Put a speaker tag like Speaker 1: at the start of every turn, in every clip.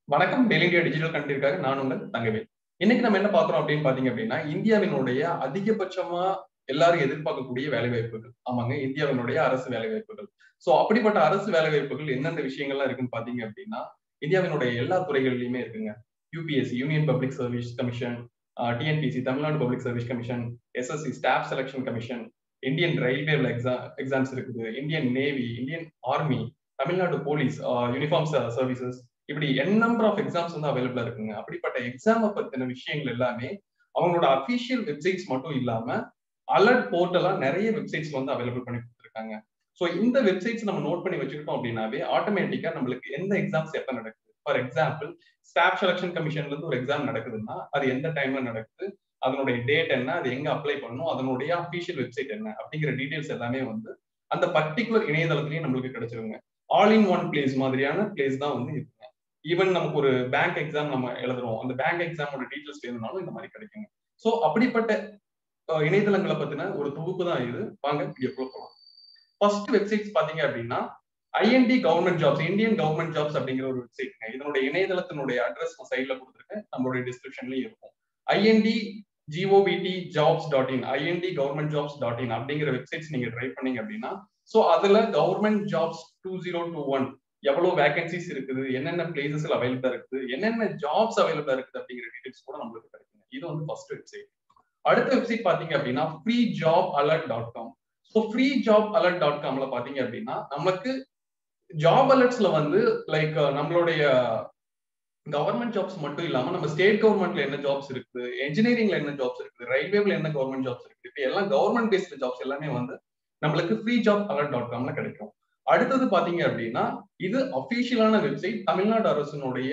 Speaker 1: வணக்கம் daily India digital கண்டிருக்காக நான் உங்கள் தங்கவேல் இன்னைக்கு நம்ம என்ன பாக்குறோம் அப்படின்னு பாத்தீங்க அப்படின்னா இந்தியாவினுடைய அதிகபட்சமா எல்லாரும் எதிர்பார்க்கக்கூடிய வேலை வாய்ப்புகள் ஆமாங்க இந்தியாவினுடைய அரசு வேலை வாய்ப்புகள் சோ அப்படிப்பட்ட அரசு வேலை வாய்ப்புகள் எந்தெந்த விஷயங்கள்லாம் இருக்குன்னு பாத்தீங்க அப்படின்னா இந்தியாவினுடைய எல்லா துறைகள்லயுமே இருக்குங்க UPSC union public service commission TNPSC Tamil Nadu public service commission SSC staff selection commission Indian railway exam exams இருக்குது Indian navy Indian army Tamil Nadu police uniform services இப்படி என் நம்பர் ஆஃப் எக்ஸாம்ஸ் வந்து அவைலபிளா இருக்குங்க அப்படிப்பட்ட எக்ஸாமை பத்தின விஷயங்கள் எல்லாமே அவங்களோட அபிஷியல் வெப்சைட்ஸ் மட்டும் இல்லாம அலர்ட் போர்ட்டலா நிறைய வெப்சைட்ஸ் வந்து அவைலபிள் பண்ணி கொடுத்துருக்காங்க ஸோ இந்த வெப்சைட்ஸ் நம்ம நோட் பண்ணி வச்சுக்கிட்டோம் அப்படின்னாவே ஆட்டோமேட்டிக்கா நம்மளுக்கு எந்த எக்ஸாம்ஸ் எப்ப நடக்குது ஃபார் எக்ஸாம்பிள் ஸ்டாஃப் செலக்ஷன் கமிஷன்ல இருந்து ஒரு எக்ஸாம் நடக்குதுன்னா அது எந்த டைம்ல நடக்குது அதனுடைய டேட் என்ன அது எங்க அப்ளை பண்ணணும் அதனுடைய அபிஷியல் வெப்சைட் என்ன அப்படிங்கிற டீடைல்ஸ் எல்லாமே வந்து அந்த பர்டிகுலர் இணையதளத்திலேயே நம்மளுக்கு கிடைச்சிருங்க ஆல் இன் ஒன் பிளேஸ் மாதிரியான பிளேஸ் தான் வந்து இருக்குங்க ஈவன் நமக்கு ஒரு பேங்க் எக்ஸாம் நம்ம எழுதுறோம் அந்த பேங்க் எக்ஸாமோட டீடைல்ஸ் வேணும்னாலும் இந்த மாதிரி கிடைக்குங்க ஸோ அப்படிப்பட்ட இணையதளங்களை பத்தின ஒரு தொகுப்பு தான் இது வாங்க வீடியோக்குள்ள போகலாம் ஃபர்ஸ்ட் வெப்சைட்ஸ் பாத்தீங்க அப்படின்னா IND government jobs Indian government jobs அப்படிங்கிற ஒரு வெப்சைட்ங்க இதனுடைய இணையதளத்தினுடைய அட்ரஸ் நான் சைட்ல கொடுத்துருக்கேன் நம்மளுடைய டிஸ்கிரிப்ஷன்லயும் இருக்கும் IND GOVT jobs dot in IND government jobs dot in அப்படிங்கிற வெப்சைட்ஸ் நீங்க ட்ரை பண்ணீங்க அப்படின்னா ஸோ அதுல government jobs two zero two one எவ்வளவு வேகன்சிஸ் இருக்குது என்னென்ன பிளேசஸ்ல அவைலபிளா இருக்குது என்னென்ன ஜாப்ஸ் அவைலபிளா இருக்குது அப்படிங்கிற டீடைல்ஸ் கூட நம்மளுக்கு கிடைக்குங்க இது வந்து ஃபர்ஸ்ட் வெப்சைட் அடுத்த வெப்சைட் பாத்தீங்க அப்படின்னா free job alert dot com so free job alert dot காம்ல பாத்தீங்க அப்படின்னா நமக்கு ஜாப் அலர்ட்ஸ்ல வந்து லைக் நம்மளுடைய கவர்மெண்ட் ஜாப்ஸ் மட்டும் இல்லாம நம்ம ஸ்டேட் கவர்மெண்ட்ல என்ன ஜாப்ஸ் இருக்குது என்ஜினியரிங்ல என்ன ஜாப்ஸ் இருக்குது ரயில்வேல என்ன கவர்மெண்ட் ஜாப்ஸ் இருக்குது இப்போ எல்லாம் கவர்மெண்ட் பேஸ்ட் ஜாப்ஸ் எல்லாமே வந்து நம்மளுக்கு ஃப்ரீ ஜாப் அலர்ட் டாட் காம்ல கிடைக்கும் அடுத்தது பாத்தீங்க அப்படின்னா இது அபிஷியலான வெப்சைட் தமிழ்நாடு அரசினுடைய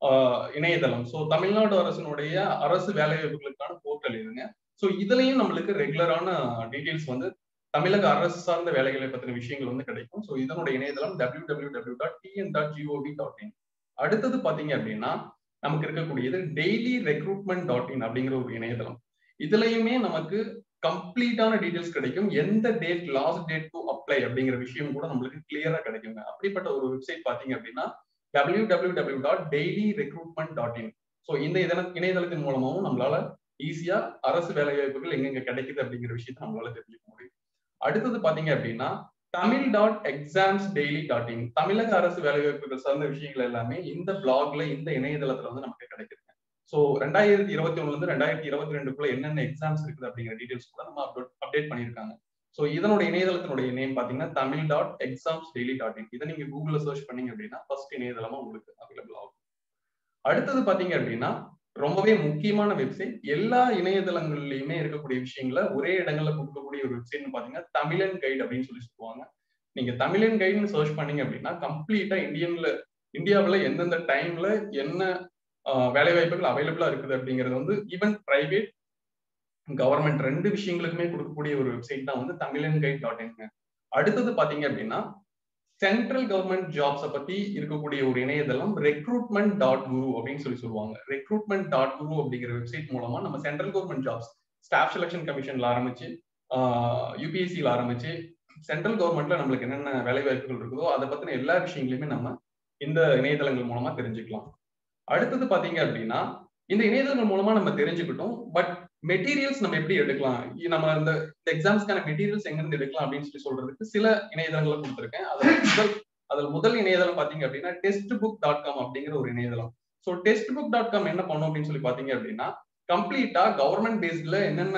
Speaker 1: இணையதளம் ஸோ தமிழ்நாடு அரசினுடைய அரசு வேலைவாய்ப்புகளுக்கான போர்ட்டல் இதுங்க ஸோ இதுலயும் நம்மளுக்கு ரெகுலரான டீடைல்ஸ் வந்து தமிழக அரசு சார்ந்த வேலைகளை பத்தின விஷயங்கள் வந்து கிடைக்கும் ஸோ இதனுடைய இணையதளம் W W W dot TN dot GOV dot in அடுத்தது பாத்தீங்க அப்படின்னா நமக்கு இருக்கக்கூடியது டெய்லி ரெக்ரூட்மெண்ட் டாட் இன் அப்படிங்கிற ஒரு இணையதளம் இதுலயுமே நமக்கு கம்ப்ளீட்டான டீடைல்ஸ் கிடைக்கும் எந்த date last date to apply அப்படிங்கிற விஷயம் கூட நம்மளுக்கு கிளியரா கிடைக்குங்க அப்படிப்பட்ட ஒரு வெப்சைட் பாத்தீங்க அப்படின்னா W W W dot daily recruitment dot in so இந்த இதன இணையதளத்தின் மூலமாகவும் நம்மளால ஈஸியா அரசு வேலை வாய்ப்புகள் எங்கெங்க கிடைக்குது அப்படிங்கிற விஷயத்த நம்மளால தெரிஞ்சுக்க முடியும் அடுத்தது பாத்தீங்க அப்படின்னா Tamil dot exams daily dot in தமிழக அரசு வேலைவாய்ப்புகள் சார்ந்த விஷயங்கள் எல்லாமே இந்த பிளாக்ல இந்த இணையதளத்துல வந்து நமக்கு கிடைக்குது ஸோ ரெண்டாயிரத்தி இருபத்தி ஒண்ணுல இருந்து ரெண்டாயிரத்தி இருபத்தி ரெண்டுக்குள்ள என்னென்ன எக்ஸாம்ஸ் இருக்குது அப்படிங்கிற டீடைல்ஸ் கூட நம்ம அப்டேட் அப்டேட் பண்ணியிருக்காங்க ஸோ இதனுடைய இணையதளத்தினுடைய நேம் பாத்தீங்கன்னா Tamil dot exams daily dot in இதை நீங்க கூகுள்ல சர்ச் பண்ணீங்க அப்படின்னா ஃபர்ஸ்ட் இணையதளமா உங்களுக்கு அவைலபிள் ஆகும் அடுத்தது பாத்தீங்க அப்படின்னா ரொம்பவே முக்கியமான வெப்சைட் எல்லா இணையதளங்கள்லயுமே இருக்கக்கூடிய விஷயங்களை ஒரே இடங்கள்ல கொடுக்கக்கூடிய ஒரு வெப்சைட்னு பாத்தீங்கன்னா தமிழன் கைடு அப்படின்னு சொல்லி சொல்லுவாங்க நீங்க தமிழன் கைடுன்னு சர்ச் பண்ணீங்க அப்படின்னா கம்ப்ளீட்டா இந்தியன்ல இந்தியாவில் எந்தெந்த டைம்ல என்ன வேலை வாய்ப்புகள் அவைலபிளா இருக்குது அப்படிங்கிறது வந்து ஈவன் பிரைவேட் கவர்மெண்ட் ரெண்டு விஷயங்களுக்குமே கொடுக்கக்கூடிய ஒரு வெப்சைட் தான் வந்து தமிழன் கைட் டாட் இன்ங்க அடுத்தது பாத்தீங்க அப்படின்னா சென்ட்ரல் கவர்மெண்ட் ஜாப்ஸை பத்தி இருக்கக்கூடிய ஒரு இணையதளம் ரெக்ரூட்மெண்ட் டாட் குரு அப்படின்னு சொல்லி சொல்லுவாங்க ரெக்ரூட்மெண்ட் டாட் குரு அப்படிங்கிற வெப்சைட் மூலமா நம்ம central government jobs staff selection கமிஷன்ல ஆரம்பிச்சு யூபிஎஸ்சியில் ஆரம்பிச்சு சென்ட்ரல் கவர்மெண்ட்ல நம்மளுக்கு என்னென்ன வேலை வாய்ப்புகள் இருக்குதோ அதை பத்தின எல்லா விஷயங்களையுமே நம்ம இந்த இணையதளங்கள் மூலமா தெரிஞ்சுக்கலாம் அடுத்தது பாத்தீங்க அப்படின்னா இந்த இணையதளங்கள் மூலமா நம்ம தெரிஞ்சுக்கிட்டோம் பட் மெட்டீரியல்ஸ் நம்ம எப்படி எடுக்கலாம் நம்ம இந்த எக்ஸாம்ஸ்க்கான மெட்டீரியல்ஸ் எங்க இருந்து எடுக்கலாம் அப்படின்னு சொல்லி சொல்றதுக்கு சில இணையதளங்களை கொடுத்துருக்கேன் அதுல முதல் அதுல முதல் இணையதளம் பாத்தீங்க அப்படின்னா டெஸ்ட் புக் டாட் காம் அப்படிங்கிற ஒரு இணையதளம் so Testbook dot com என்ன பண்ணும் அப்படின்னு சொல்லி பாத்தீங்க அப்படின்னா கம்ப்ளீட்டா கவர்மெண்ட் பேஸ்ட்ல என்னென்ன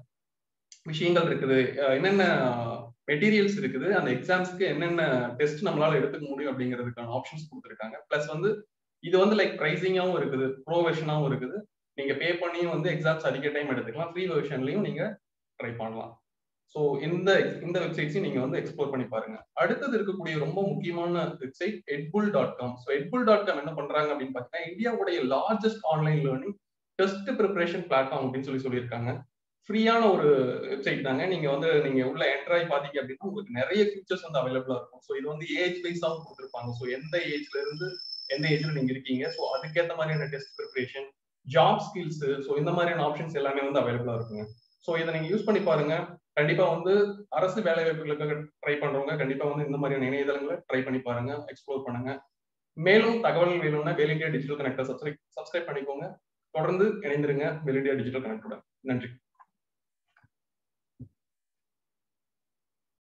Speaker 1: விஷயங்கள் இருக்குது என்னென்ன மெட்டீரியல்ஸ் இருக்குது அந்த எக்ஸாம்ஸ்க்கு என்னென்ன டெஸ்ட் நம்மளால எடுத்துக்க முடியும் அப்படிங்கிறதுக்கான ஆப்ஷன்ஸ் கொடுத்துருக்காங்க பிளஸ் வந்து இது வந்து லைக் ப்ரைசிங்காகவும் இருக்குது ப்ரோ வெர்ஷனாகவும் இருக்குது நீங்க பே பண்ணியும் வந்து எக்ஸாம்ஸ் அதிக டைம் எடுத்துக்கலாம் ஃப்ரீ வெர்ஷன்லையும் நீங்க ட்ரை பண்ணலாம் ஸோ இந்த இந்த வெப்சைட்ஸையும் நீங்க வந்து எக்ஸ்ப்ளோர் பண்ணி பாருங்க அடுத்தது இருக்கக்கூடிய ரொம்ப முக்கியமான வெப்சைட் எட்புல் டாட் காம் ஸோ எட்புல் டாட் காம் என்ன பண்றாங்க அப்படின்னு பார்த்தீங்கன்னா இந்தியாவுடைய largest online learning test preparation platform அப்படின்னு சொல்லி சொல்லியிருக்காங்க ஃப்ரீயான ஒரு வெப்சைட் தாங்க நீங்க வந்து நீங்க உள்ள என்ட்ராய் பாத்தீங்க அப்படின்னா உங்களுக்கு நிறைய ஃபீச்சர்ஸ் வந்து அவைலபிளா இருக்கும் ஸோ இது வந்து ஏஜ் வைஸாகவும் கொடுத்துருப்பாங்க ஸோ எந்த ஏஜ்ல இருந்து எந்த ஏஜ்ல நீங்க இருக்கீங்க ஸோ அதுக்கேற்ற மாதிரியான test preparation job skills so இந்த மாதிரியான ஆப்ஷன்ஸ் எல்லாமே வந்து அவைலபிளா இருக்குங்க ஸோ இதை நீங்க யூஸ் பண்ணி பாருங்க கண்டிப்பா வந்து அரசு வேலை வாய்ப்புகளுக்காக ட்ரை பண்றவங்க கண்டிப்பா வந்து இந்த மாதிரியான இணையதளங்களை ட்ரை பண்ணி பாருங்க எக்ஸ்ப்ளோர் பண்ணுங்க மேலும் தகவல் வேணும்னா Vel India digital connector subscribe subscribe பண்ணிக்கோங்க தொடர்ந்து இணைந்திருங்க வேல் இந்தியா டிஜிட்டல் கனெக்டுடன் நன்றி